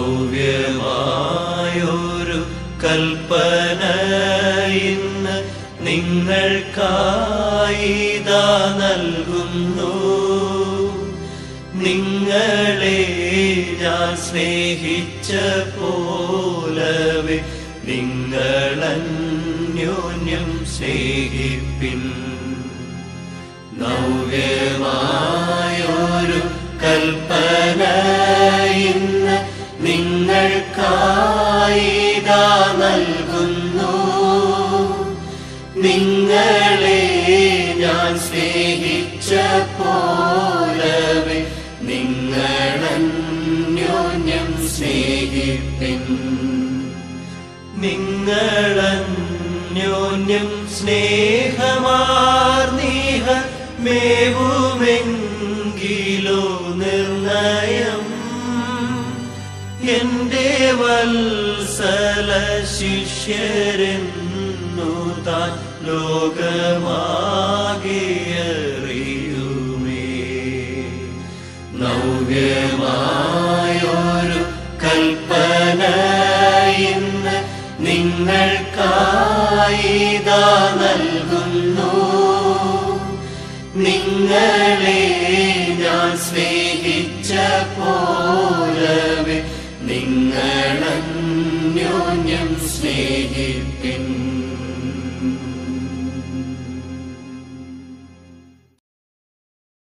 നവ്യമായൊരു കൽപ്പന ഇന്ന് നിങ്ങൾക്കായിതാ നൽകുന്നു നിങ്ങളെ ഞാൻ സ്നേഹിച്ച പോലവേ നിങ്ങളന്യോന്യം സ്നേഹിപ്പിൻ നവ്യമായൊരു കൽപ്പന ഇന്ന് നിങ്ങൾക്കായിതാ നൽകുന്നു നിങ്ങളെ ഞാൻ സ്നേഹിച്ച പോലവേ നിങ്ങളന്യോന്യം സ്നേഹിപ്പിൻ നിങ്ങളന്യോന്യം സ്നേഹമാർന്നീഹ മേവുമെങ്കിലോ നിർണയം എന്റെ വത്സല ശിഷ്യരെന്നു താൻ ലോകമാകിയറിയുമേ നവ്യമായൊരു കൽപ്പന ഇന്ന് നിങ്ങൾക്കായിതാ നൽകുന്നു നിങ്ങളെ ഞാൻ സ്നേഹിച്ച പോലവേ നിങ്ങളന്യോന്യം സ്നേഹിപ്പിൻ